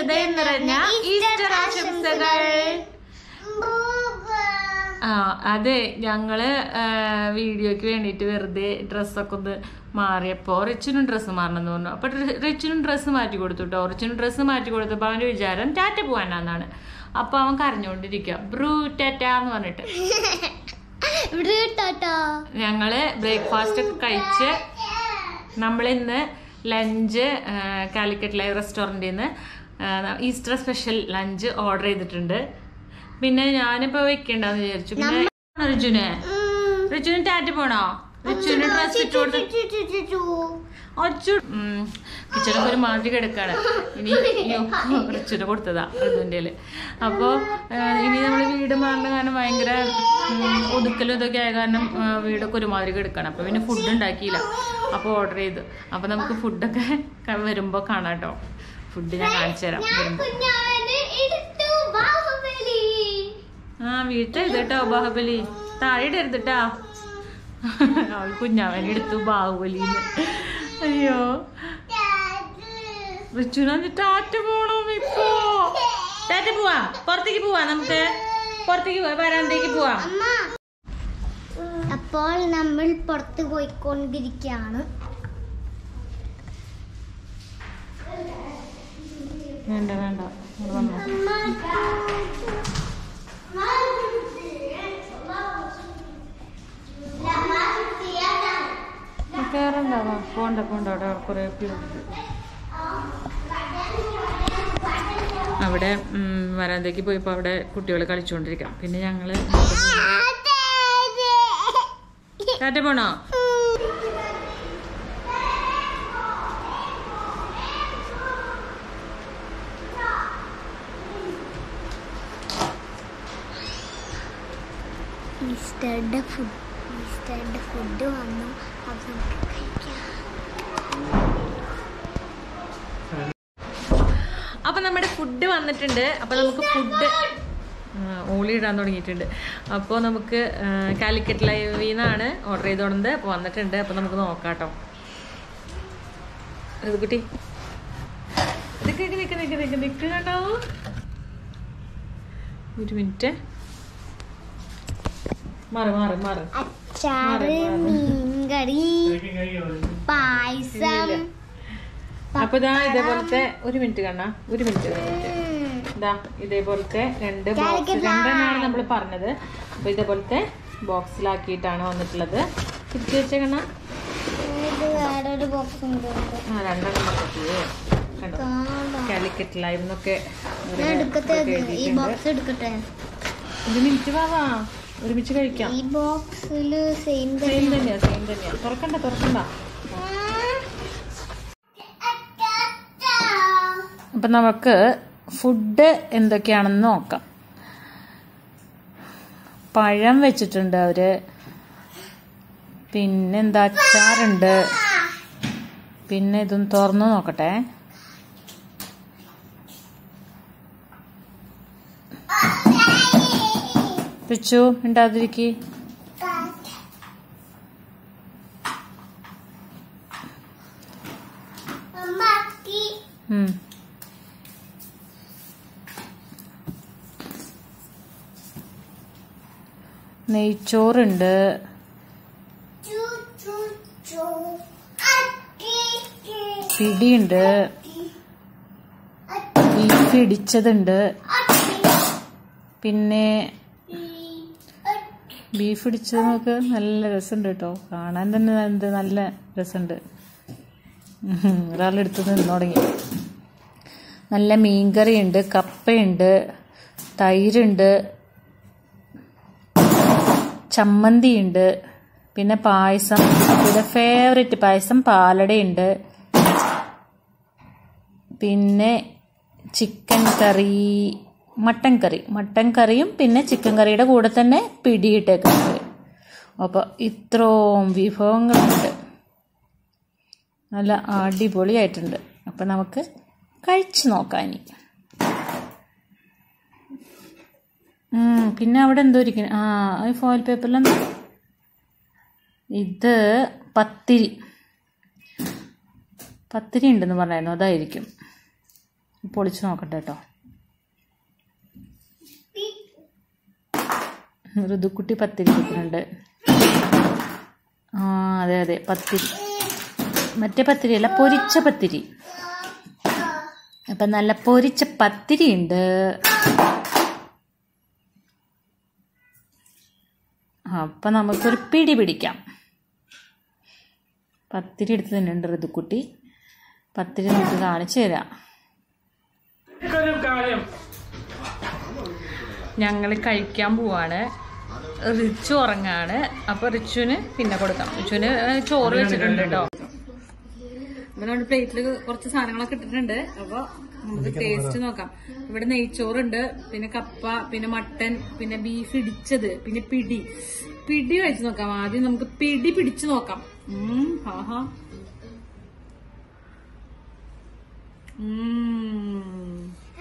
ഹൃദയം നിറഞ്ഞ ഈസ്റ്റർ ആശംസകൾ ആ അതെ ഞങ്ങള് ആ, വീഡിയോക്ക് വേണ്ടിയിട്ട് വെറുതെ ഡ്രസ്സൊക്കെ ഒന്ന് മാറിയപ്പോൾ റിച്ചിനും ഡ്രസ്സ് മാറണമെന്ന് പറഞ്ഞു അപ്പൊ റി- റിച്ചിനും ഡ്രസ്സ് മാറ്റി കൊടുത്തു കേട്ടോ റിച്ചിനും ഡ്രസ്സ് മാറ്റി കൊടുത്തപ്പോൾ അവന്റെ വിചാരം ടാറ്റ പോകാനാന്നാണ് അപ്പൊ അവൻ കരഞ്ഞുകൊണ്ടിരിക്കുക ബ്രൂ ടാറ്റ എന്ന് പറഞ്ഞിട്ട് ഇവിടെ ടാറ്റാ ഞങ്ങള് ബ്രേക്ക്ഫാസ്റ്റ് ഒക്കെ കഴിച്ച് നമ്മളിന്ന് ലഞ്ച് കാലിക്കറ്റ് ലൈവ് റെസ്റ്റോറൻറ്റിൽ നിന്ന് ഈസ്റ്റർ സ്പെഷ്യൽ ലഞ്ച് ഓർഡർ ചെയ്തിട്ടുണ്ട് പിന്നെ ഞാനിപ്പോ വെക്കണ്ടെന്ന് വിചാരിച്ചു പിന്നെ റിജുനെ റിജുന് ടാറ്റ പോണോ റിജുന് ഡ്രസ് ഇട്ട് കൊടുത്ത് അച്ചു കിച്ചണൊക്കെ ഒരു മാതിരി കിടക്കാണ് ഇനി റിച്ചുന് കൊടുത്തതാ ഋതുവിൻ്റെ അപ്പോൾ ഇനി നമ്മൾ വീട് മാറുന്ന കാരണം ഭയങ്കര ഉം, ഒതുക്കലും ഇതൊക്കെ ആയ കാരണം ആ, വീടൊക്കെ ഒരുമാതിരി കിടക്കാണ് അപ്പോൾ പിന്നെ ഫുഡ് ഉണ്ടാക്കിയില്ല അപ്പോൾ ഓർഡർ ചെയ്തു അപ്പോൾ നമുക്ക് ഫുഡൊക്കെ വരുമ്പോൾ കാണാം കേട്ടോ ഫുഡ് ഞാൻ കാണിച്ചു തരാം വരുമ്പോൾ ആ വീട്ടിലെഴുത് കേട്ടോ ബാഹുബലി താഴെ ഇടരുത് കേട്ടോ അവൾ കുഞ്ഞാവൻ എടുത്തു ബാഹുബലിന്ന് അയ്യോ റിച്ചുനാ ടാറ്റ പോണോ ഇപ്പോ ടാറ്റ പോവാ പുറത്തേക്ക് പോവാ നമുക്ക് പുറത്തേക്ക് പോവാ വരാന്തേക്ക് പോവാ അപ്പോൾ നമ്മൾ പുറത്ത് പോയിക്കൊണ്ടിരിക്കുകയാണ് വേണ്ട വേണ്ട ഇങ്ങട് വന്നോ. കേറണ്ട വാ. പോണ്ട പോണ്ട അവിടെ കുറെ അവിടെ ഉം, വരാന്തേക്ക് പോയപ്പോ അവിടെ കുട്ടികൾ കളിച്ചുകൊണ്ടിരിക്കാം പിന്നെ ഞങ്ങള് ടാറ്റ പോണോ ഈസ്റ്ററുടെ ഫുഡ് ഈസ്റ്ററുടെ ഫുഡ് വന്നു അത് നമുക്ക് കഴിക്കാം അപ്പൊ നമ്മുടെ ഫുഡ് വന്നിട്ടുണ്ട് അപ്പൊ നമുക്ക് ഫുഡ് ഓളി ഇടാൻ തുടങ്ങിയിട്ടുണ്ട് അപ്പോൾ നമുക്ക് ആ, കാലിക്കറ്റ് ലൈവിൽ നിന്നാണ് ഓർഡർ ചെയ്തോടുന്നത് അപ്പോൾ വന്നിട്ടുണ്ട് അപ്പോൾ നമുക്ക് നോക്കാം കേട്ടോ കുട്ടി നിക്ക് നിക്ക് നിക്ക് നിക്ക് നിക്ക് നിക്ക് കണ്ടോ ഒരു മിനിറ്റ് മാറി മാറി മാറി അച്ചാറ് മീൻകറി പായസം അപ്പൊ ഇതാ ഇതേപോലത്തെ ഒരു മിനിറ്റ് കണ്ണ ഒരു മിനിറ്റ് ഒരു മിനിറ്റ് ഇതാ ഇതേപോലത്തെ രണ്ട് ബോക്സ് രണ്ടെണ്ണമാണ് നമ്മൾ പറഞ്ഞത് അപ്പൊ ഇതേപോലത്തെ ബോക്സിലാക്കിയിട്ടാണ് വന്നിട്ടുള്ളത് തിരിച്ചു വെച്ചേക്കണ ഇത് വേറൊരു ബോക്സ് ഉണ്ട് ആ രണ്ടെണ്ണം മൊത്തത്തില് കണ്ടോ കാണാം. കാലിക്കറ്റ് ലൈവ് എന്നൊക്കെ ഞാൻ എടുക്കട്ടെ ഈ ബോക്സ് എടുക്കട്ടെ ഒരു മിനിറ്റ് വാവാ ഒരുമിച്ച് കഴിക്കാം ഈ ബോക്സിൽ സെയിം സെയിം തന്നെയാ സെയിം തന്നെയാ തുറക്കണ്ട തുറക്കണ്ട അപ്പൊ നമുക്ക് ഫുഡ് എന്തൊക്കെയാണെന്ന് നോക്കാം പഴം വെച്ചിട്ടുണ്ട് അവര് പിന്നെന്താ അച്ചാറുണ്ട് പിന്നെ ഇതൊന്ന് തുറന്നു നോക്കട്ടെ പിച്ചു മിണ്ടാതിരിക്ക് ഉം. നെയ്ച്ചോറുണ്ട് പിടിയുണ്ട് ബീഫ് ഇടിച്ചതുണ്ട് പിന്നെ ബീഫ് ഇടിച്ചത് നമുക്ക് നല്ല രസമുണ്ട് കേട്ടോ കാണാൻ തന്നെ എന്ത് നല്ല രസമുണ്ട് ഉം, ഒരാളെടുത്ത് നിന്ന് തുടങ്ങി നല്ല മീൻകറിയുണ്ട് കപ്പയുണ്ട് തൈരുണ്ട് ചമ്മന്തിയുണ്ട് പിന്നെ പായസം പിന്നെ ഫേവറേറ്റ് പായസം പാലടയുണ്ട് പിന്നെ chicken curry mutton curry mutton കറിയും പിന്നെ ചിക്കൻ കറിയുടെ കൂടെ തന്നെ പിടിയിട്ടേക്കുന്നുണ്ട് അപ്പോൾ ഇത്രയും വിഭവങ്ങളുണ്ട് നല്ല അടിപൊളിയായിട്ടുണ്ട് അപ്പം നമുക്ക് കഴിച്ചു നോക്കാം ഇനി ഉം, പിന്നെ അവിടെ എന്തോ ഇരിക്കുന്നു ആ ഈ ഫോയിൽ പേപ്പറിലെന്താ ഇത് പത്തിരി പത്തിരി ഉണ്ടെന്ന് പറഞ്ഞായിരുന്നു അതായിരിക്കും പൊളിച്ച് നോക്കട്ടെ കേട്ടോ ഋതുക്കുട്ടി പത്തിരി എടുക്കുന്നുണ്ട് ആ അതെ അതെ പത്തിരി മറ്റേ പത്തിരി അല്ല പൊരിച്ച പത്തിരി അപ്പം നല്ല പൊരിച്ച പത്തിരി ഉണ്ട് അപ്പം നമുക്കൊരു പിടി പിടിക്കാം പത്തിരി എടുത്ത് തന്നെയുണ്ട് ഋതുക്കുട്ടി പത്തിരി നമുക്ക് കാണിച്ചു തരാം ഞങ്ങൾ കഴിക്കാൻ പോവാണ് റിച്ചു ഉറങ്ങാണ് അപ്പൊ റിച്ചുവിന് പിന്നെ കൊടുക്കാം റിച്ചുവിന് ചോറ് വെച്ചിട്ടുണ്ട് കേട്ടോ അപ്പൊ നമ്മുടെ പ്ലേറ്റിൽ കുറച്ച് സാധനങ്ങളൊക്കെ ഇട്ടിട്ടുണ്ട് അപ്പൊ നമുക്ക് ടേസ്റ്റ് നോക്കാം ഇവിടെ നെയ്ച്ചോറുണ്ട് പിന്നെ കപ്പ പിന്നെ മട്ടൻ പിന്നെ ബീഫ് ഇടിച്ചത് പിന്നെ പിടി പിടി കഴിച്ചു നോക്കാം ആദ്യം നമുക്ക് പിടി പിടിച്ചു നോക്കാം ഉം, ആഹാ ഉം.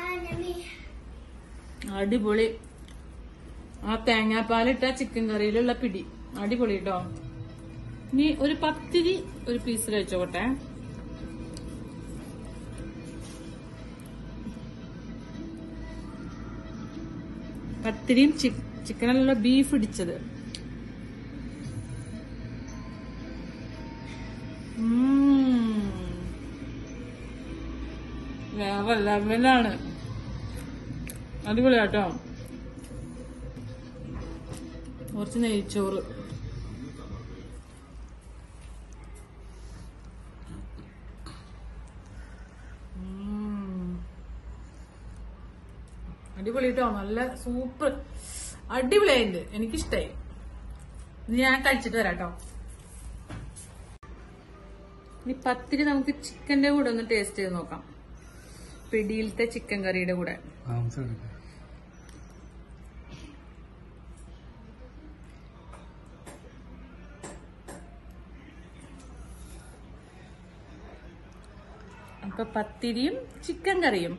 അടിപൊളി ആ തേങ്ങാപ്പാലിട്ട ചിക്കൻ കറിയിലുള്ള പിടി അടിപൊളി കേട്ടോ ഇനി ഒരു പത്തിരി ഒരു പീസ് കഴിച്ചോട്ടെ പത്തിരിയും ചിക്കനുള്ള ബീഫ് ഇടിച്ചത് ഉം. വേറെ ലെവലാണ് അടിപൊളിയാട്ടോ കുറച്ച് നെയ്ച്ചോറ് ഉം. അടിപൊളി കേട്ടോ നല്ല സൂപ്പർ അടിപൊളിയായിട്ടുണ്ട് എനിക്കിഷ്ടായി ഇനി ഞാൻ കഴിച്ചിട്ട് വരാം കേട്ടോ ഇനി പത്തിരി നമുക്ക് ചിക്കന്റെ കൂടെ ഒന്ന് ടേസ്റ്റ് ചെയ്ത് നോക്കാം പിടിയിലത്തെ ചിക്കൻ കറിയുടെ കൂടെ അപ്പൊ പത്തിരിയും ചിക്കൻ കറിയും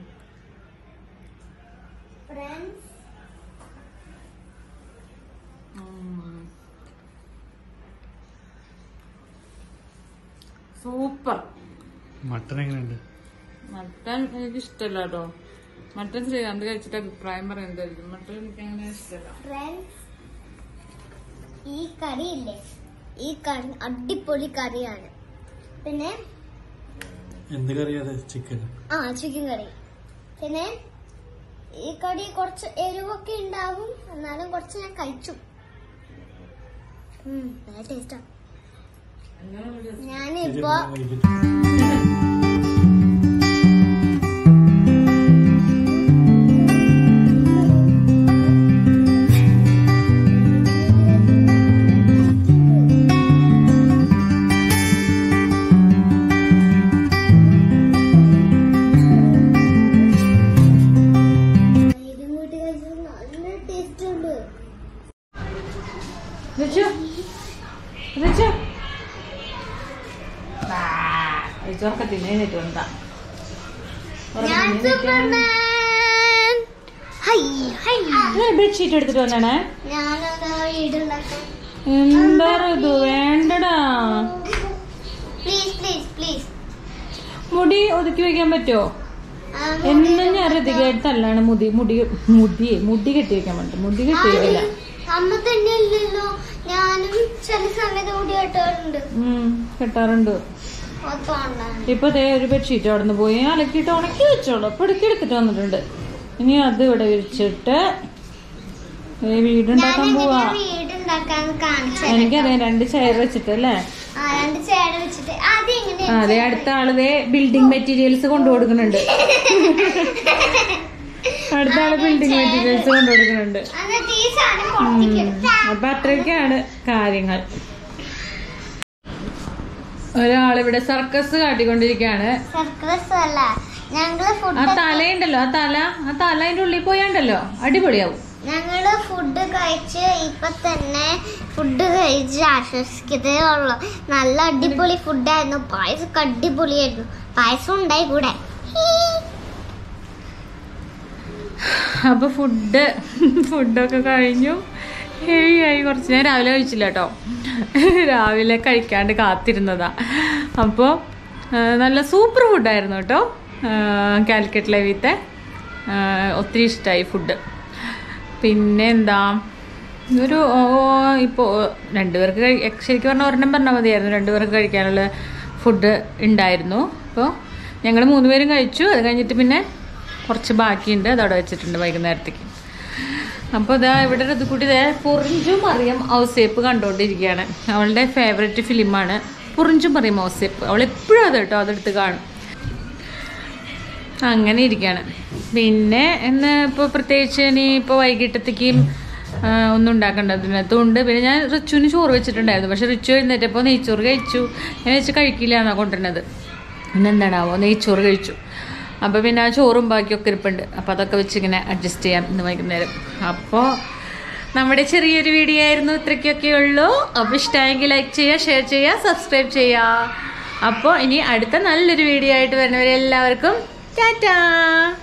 സൂപ്പർ മട്ടൻ എങ്ങനെയുണ്ട് മട്ടൻ എനിക്ക് ഇഷ്ടമല്ല കേട്ടോ മട്ടൻ ശ്രീകാന്ത് കഴിച്ചിട്ട് അഭിപ്രായം പറയുന്നതായിരിക്കും മട്ടൻ എനിക്ക് അങ്ങനെ ഇഷ്ടമല്ല ഫ്രണ്ട്സ് ഈ കറിയില്ലേ ഈ കറി അടിപൊളി കറിയാണ് പിന്നെ എന്ത് കറിയാതെ ചിക്കൻ ആ ചിക്കൻ കറി പിന്നെ ഈ കറി കുറച്ച് എരിവൊക്കെ ഉണ്ടാവും എന്നാലും കുറച്ച് ഞാൻ കഴിച്ചു ഉം, നല്ല ടേസ്റ്റാ ഞാനിപ്പോ ഇതും കൂട്ടി കഴിച്ചത് നല്ല ടേസ്റ്റ് ഉണ്ട് റിച്ചു റിച്ചു റിച്ചൊക്കെ തിന്നേന്നിട്ട് എന്താ ഞാൻ സൂപ്പർമാൻ ഹൈ ഹൈ ബെഡ്ഷീറ്റ് എടുത്തിട്ട് വന്നാണേ ഞാനൊന്ന് വീടുണ്ടാക്കാം എന്താ ഇത് വേണ്ടടാ പ്ലീസ് പ്ലീസ് പ്ലീസ് മുടി ഒതുക്കി വെക്കാൻ പറ്റുമോ എന്നും ഞാൻ ഋതികടുത്തല്ലാണ് മുടി മുടി മുടിയെ മുടി കെട്ടി വെക്കാൻ പറ്റും മുടി കെട്ടി വെക്കില്ല അമ്മ തന്നെ ഇല്ലല്ലോ ഞാനും ചില സമയത്ത് കൂടി കേട്ടാറുണ്ട് ഉം, കെട്ടാറുണ്ട് ഒത്തോണ്ടാണ് ഇപ്പൊ ദേ ഒരു ബെഡ്ഷീറ്റ് അവിടെ നിന്ന് പോയി അലക്കിയിട്ട് ഉണക്കി വെച്ചോളൂ അപ്പൊ ഇടയ്ക്ക് എടുത്തിട്ട് വന്നിട്ടുണ്ട് ഇനി അത് ഇവിടെ വിരിച്ചിട്ട് ദേ വീടുണ്ടാക്കാൻ പോവാ വീടുണ്ടാക്കാൻ കാണിച്ചു എനിക്കറിയാം രണ്ട് ചെയർ വെച്ചിട്ടല്ലേ ആ രണ്ട് ചേട വെച്ചിട്ട് ആദ്യം ഇങ്ങനെ ആ, അതെ അടുത്ത ആള് ദേ ബിൽഡിംഗ് മെറ്റീരിയൽസ് കൊണ്ടു കൊടുക്കുന്നുണ്ട് അടുത്ത ആള് ബിൽഡിംഗ് മെറ്റീരിയൽസ് കൊണ്ടു കൊടുക്കുന്നുണ്ട് എന്നിട്ട് ഈ സാധനം പൊട്ടിക്കും അപ്പൊ അത്രയൊക്കെയാണ് കാര്യങ്ങൾ ഒരാളിവിടെ സർക്കസ് കാട്ടിക്കൊണ്ടിരിക്കുകയാണ് സർക്കസ് അല്ല ഞങ്ങള് ആ ഫുഡ് തലയുണ്ടല്ലോ ആ തല ആ തല അതിന്റെ ഉള്ളിൽ പോയാണ്ടല്ലോ അടിപൊളിയാവും ഞങ്ങള് ഫുഡ് കഴിച്ച് ഇപ്പൊ തന്നെ ഫുഡ് കഴിച്ച് ആശ്വസിക്കതേ ഉള്ളു നല്ല അടിപൊളി ഫുഡായിരുന്നു പായസം അടിപൊളിയായിരുന്നു പായസം ഉണ്ടായി കൂടെ ഹീ. അപ്പൊ ഫുഡ് ഫുഡൊക്കെ കഴിഞ്ഞു ഹെവി ആയി കുറച്ച് ഞാൻ രാവിലെ കഴിച്ചില്ല കേട്ടോ രാവിലെ കഴിക്കാണ്ട് കാത്തിരുന്നതാ അപ്പോൾ നല്ല സൂപ്പർ ഫുഡായിരുന്നു കേട്ടോ കാലിക്കറ്റ് ലൈവിത്തെ ഒത്തിരി ഇഷ്ടമായി ഫുഡ് പിന്നെ എന്താ ഒരു ഇപ്പോൾ രണ്ടുപേർക്ക് കഴി ശരിക്കും പറഞ്ഞാൽ ഒരെണ്ണം പറഞ്ഞാൽ മതിയായിരുന്നു രണ്ടുപേർക്ക് കഴിക്കാനുള്ള ഫുഡ് ഉണ്ടായിരുന്നു അപ്പോൾ ഞങ്ങൾ മൂന്നുപേരും കഴിച്ചു അത് കഴിഞ്ഞിട്ട് പിന്നെ കുറച്ച് ബാക്കിയുണ്ട് അതവിടെ വെച്ചിട്ടുണ്ട് വൈകുന്നേരത്തേക്ക് അപ്പോൾ ഇതാ ഇവിടെ ഇത് കൂടി ഇതേ പുറിഞ്ചും അറിയാം ഔസേപ്പ് കണ്ടുകൊണ്ടിരിക്കുകയാണ് അവളുടെ ഫേവററ്റ് ഫിലിമാണ് പുറിഞ്ചും പറയും ഔസേപ്പ് അവൾ എപ്പോഴും അത് കേട്ടോ അതെടുത്ത് കാണും അങ്ങനെ ഇരിക്കുകയാണ് പിന്നെ ഇന്ന് ഇപ്പോൾ പ്രത്യേകിച്ച് ഇനി ഇപ്പോൾ വൈകിട്ടത്തേക്കും ആ, ഒന്നും ഉണ്ടാക്കേണ്ടതിനകത്തും ഉണ്ട് പിന്നെ ഞാൻ റിച്ചുവിന് ചോറ് വെച്ചിട്ടുണ്ടായിരുന്നു പക്ഷെ റിച്ചു എഴുന്നേറ്റപ്പോൾ നെയ്ച്ചോറ് കഴിച്ചു ഞാൻ വെച്ച് കഴിക്കില്ല എന്നാണ് കൊണ്ടുവരുന്നത് പിന്നെ എന്താണാവോ നെയ്ച്ചോറ് കഴിച്ചു അപ്പോൾ പിന്നെ ആ ചോറും ബാക്കിയൊക്കെ ഇരിപ്പുണ്ട് അപ്പോൾ അതൊക്കെ വെച്ച് ഇങ്ങനെ അഡ്ജസ്റ്റ് ചെയ്യാം ഇന്ന് വൈകുന്നേരം അപ്പോൾ നമ്മുടെ ചെറിയൊരു വീഡിയോ ആയിരുന്നു ഇത്രയ്ക്കൊക്കെ ഉള്ളൂ അപ്പോൾ ഇഷ്ടമായെങ്കിൽ ലൈക്ക് ചെയ്യുക ഷെയർ ചെയ്യുക സബ്സ്ക്രൈബ് ചെയ്യുക അപ്പോൾ ഇനി അടുത്ത നല്ലൊരു വീഡിയോ ആയിട്ട് വരുന്നവരെ എല്ലാവർക്കും ടാറ്റാ